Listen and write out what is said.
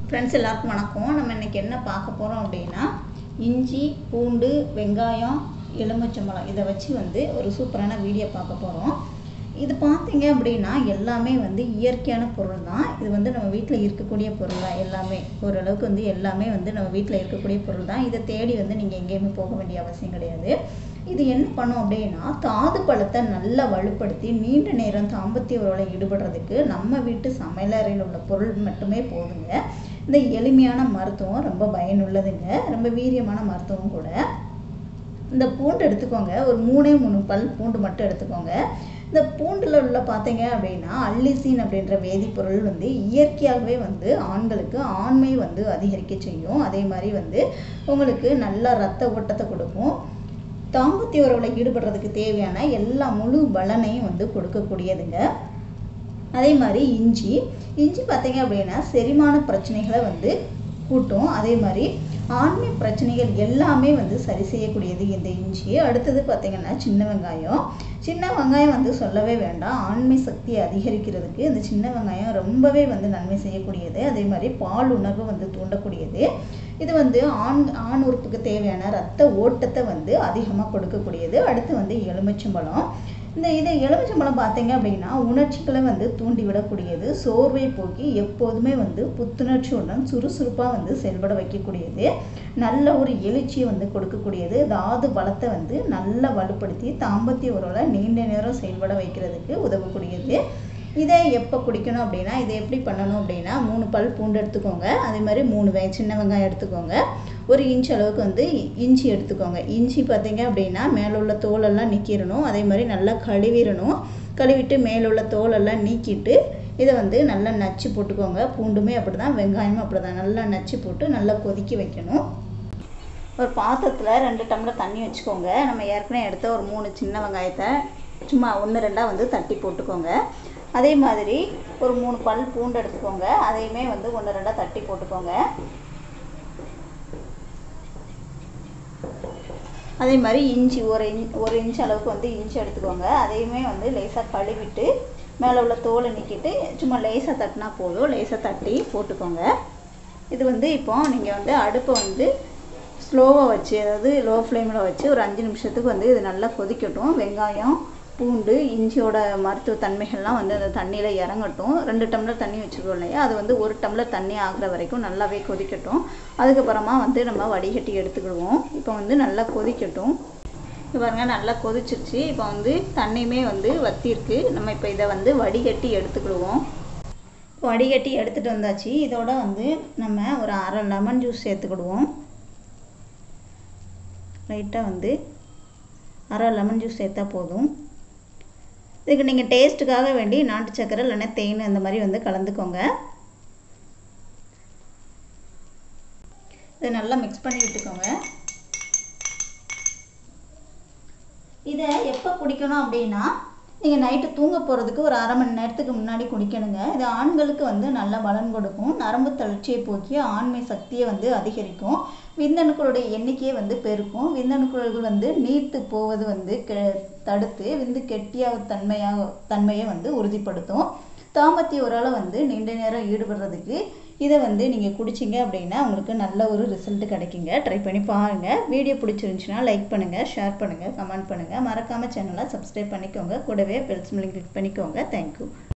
friends எல்லாருக்கும் வணக்கம் நம்ம இன்னைக்கு என்ன பார்க்க போகிறோம் அப்படின்னா இஞ்சி பூண்டு வெங்காயம் எலுமிச்சம்பழம் இதை வச்சு வந்து ஒரு சூப்பரான வீடியோ பார்க்க போகிறோம் இது பார்த்தீங்க அப்படின்னா எல்லாமே வந்து இயற்கையான பொருள் தான் இது வந்து நம்ம வீட்டில் இருக்கக்கூடிய பொருள் தான் எல்லாமே ஓரளவுக்கு வந்து எல்லாமே வந்து நம்ம வீட்டில் இருக்கக்கூடிய பொருள் தான் இதை தேடி வந்து நீங்கள் எங்கேயுமே போக வேண்டிய அவசியம் கிடையாது இது என்ன பண்ணும் அப்படின்னா தாது பழத்தை நல்லா வலுப்படுத்தி நீண்ட நேரம் தாம்பத்திய உறவில் ஈடுபடுறதுக்கு நம்ம வீட்டு சமையலறையில் உள்ள பொருள் மட்டுமே போதுங்க இந்த எளிமையான மருத்துவம் ரொம்ப பயனுள்ளதுங்க ரொம்ப வீரியமான மருத்துவம் கூட இந்த பூண்டு எடுத்துக்கோங்க ஒரு மூணே மூணு பல் பூண்டு மட்டும் எடுத்துக்கோங்க இந்த பூண்டில் உள்ள பார்த்தீங்க அப்படின்னா அல்லிசீன் அப்படின்ற வேதிப்பொருள் வந்து இயற்கையாகவே வந்து ஆண்களுக்கு ஆண்மை வந்து அதிகரிக்க செய்யும் அதே மாதிரி வந்து உங்களுக்கு நல்ல ரத்த ஓட்டத்தை கொடுக்கும் தாம்பத்திய உறவில் ஈடுபடுறதுக்கு தேவையான எல்லா முழு பலனையும் வந்து கொடுக்கக்கூடியதுங்க அதே மாதிரி இஞ்சி இஞ்சி பார்த்தீங்க அப்படின்னா செரிமான பிரச்சனைகளை வந்து கூட்டும் அதே மாதிரி ஆண்மை பிரச்சனைகள் எல்லாமே வந்து சரி செய்யக்கூடியது இந்த இஞ்சி அடுத்தது பார்த்தீங்கன்னா சின்ன வெங்காயம் சின்ன வெங்காயம் வந்து சொல்லவே வேண்டாம் ஆண்மை சக்தியை அதிகரிக்கிறதுக்கு இந்த சின்ன வெங்காயம் ரொம்பவே வந்து நன்மை செய்யக்கூடியது அதே மாதிரி பால் உணர்வு வந்து தூண்டக்கூடியது இது வந்து ஆண் ஆண் உறுப்புக்கு தேவையான ரத்த ஓட்டத்தை வந்து அதிகமாக கொடுக்கக்கூடியது அடுத்து வந்து எலுமிச்சம்பழம் இந்த இது எலுமிச்சம்பழம் பார்த்தீங்க அப்படின்னா உணர்ச்சிகளை வந்து தூண்டிவிடக்கூடியது சோர்வை போக்கி எப்போதுமே வந்து புத்துணர்ச்சியுடன் சுறுசுறுப்பாக வந்து செயல்பட வைக்கக்கூடியது நல்ல ஒரு எழுச்சியை வந்து கொடுக்கக்கூடியது தாது பலத்தை வந்து நல்லா வலுப்படுத்தி தாம்பத்திய உறவில் நீண்ட நேரம் செயல்பட வைக்கிறதுக்கு உதவக்கூடியது இதை எப்போ குடிக்கணும் அப்படின்னா இதை எப்படி பண்ணணும் அப்படின்னா மூணு பல் பூண்டு எடுத்துக்கோங்க அதே மாதிரி மூணு வெ சின்ன வெங்காயம் எடுத்துக்கோங்க ஒரு இன்ச் அளவுக்கு வந்து இஞ்சி எடுத்துக்கோங்க இஞ்சி பார்த்தீங்க அப்படின்னா மேலே உள்ள தோலெல்லாம் நிற்கிடணும் அதே மாதிரி நல்லா கழுவிடணும் கழுவிட்டு மேலே உள்ள தோலெல்லாம் நீக்கிட்டு இதை வந்து நல்லா நச்சு போட்டுக்கோங்க பூண்டுமே அப்படி தான் வெங்காயமும் அப்படி தான் நல்லா நச்சு போட்டு நல்லா கொதிக்க வைக்கணும் ஒரு பாத்திரத்தில் ரெண்டு டம்ளர் தண்ணி வச்சுக்கோங்க நம்ம ஏற்கனவே எடுத்த ஒரு மூணு சின்ன வெங்காயத்தை சும்மா ஒன்று ரெண்டாக வந்து தட்டி போட்டுக்கோங்க அதே மாதிரி ஒரு மூணு பல் பூண்டு எடுத்துக்கோங்க அதையுமே வந்து ஒன்று ரெண்டாக தட்டி போட்டுக்கோங்க அதே மாதிரி இஞ்சி ஒரு இன்ச் ஒரு இன்ச் அளவுக்கு வந்து இஞ்சி எடுத்துக்கோங்க அதையுமே வந்து லேசாக கழுவிட்டு மேலே உள்ள தோலை நீக்கிட்டு சும்மா லேசாக தட்டினா போதும் லேசாக தட்டி போட்டுக்கோங்க இது வந்து இப்போ நீங்கள் வந்து அடுப்பை வந்து ஸ்லோவாக வச்சு அதாவது லோ ஃப்ளேமில் வச்சு ஒரு அஞ்சு நிமிஷத்துக்கு வந்து இது நல்லா கொதிக்கட்டும் வெங்காயம் பூண்டு இஞ்சியோட மருத்துவ தன்மைகள்லாம் வந்து அந்த தண்ணியில் இறங்கட்டும் ரெண்டு டம்ளர் தண்ணி வச்சுருக்கோம் இல்லையா அது வந்து ஒரு டம்ளர் தண்ணி ஆகிற வரைக்கும் நல்லாவே கொதிக்கட்டும் அதுக்கப்புறமா வந்து நம்ம வடிகட்டி எடுத்துக்கிடுவோம் இப்போ வந்து நல்லா கொதிக்கட்டும் இப்போ பாருங்கள் நல்லா கொதிச்சிருச்சு இப்போ வந்து தண்ணியுமே வந்து வத்திருக்கு நம்ம இப்போ இதை வந்து வடிகட்டி எடுத்துக்கிடுவோம் வடிகட்டி எடுத்துகிட்டு வந்தாச்சு இதோட வந்து நம்ம ஒரு அரை லெமன் ஜூஸ் சேர்த்துக்கிடுவோம் லைட்டாக வந்து அரை லெமன் ஜூஸ் சேர்த்தா போதும் இதுக்கு நீங்கள் டேஸ்ட்டுக்காக வேண்டி நாட்டு சக்கரை இல்லைன்னா தேன் அந்த மாதிரி வந்து கலந்துக்கோங்க இதை நல்லா மிக்ஸ் பண்ணி விட்டுக்கோங்க இதை எப்போ குடிக்கணும் அப்படின்னா நீங்கள் நைட்டு தூங்க போகிறதுக்கு ஒரு அரை மணி நேரத்துக்கு முன்னாடி குடிக்கணுங்க இது ஆண்களுக்கு வந்து நல்ல பலன் கொடுக்கும் நரம்பு தளர்ச்சியை போக்கி ஆண்மை சக்தியை வந்து அதிகரிக்கும் விந்தணுக்களுடைய எண்ணிக்கையை வந்து பெருக்கும் விந்தணுக்கள் வந்து நீர்த்து போவது வந்து கெ தடுத்து விந்து கெட்டியாக தன்மையாக தன்மையை வந்து உறுதிப்படுத்தும் தாம்பத்திய உரால வந்து நீண்ட நேரம் ஈடுபடுறதுக்கு இதை வந்து நீங்கள் குடிச்சிங்க அப்படின்னா உங்களுக்கு நல்ல ஒரு ரிசல்ட் கிடைக்குங்க ட்ரை பண்ணி பாருங்கள் வீடியோ பிடிச்சிருந்துச்சுன்னா லைக் பண்ணுங்கள் ஷேர் பண்ணுங்கள் கமெண்ட் பண்ணுங்கள் மறக்காமல் சேனலை சப்ஸ்கிரைப் பண்ணிக்கோங்க கூடவே பெல்ஸ் மில்லிங் கிளிக் பண்ணிக்கோங்க தேங்க்யூ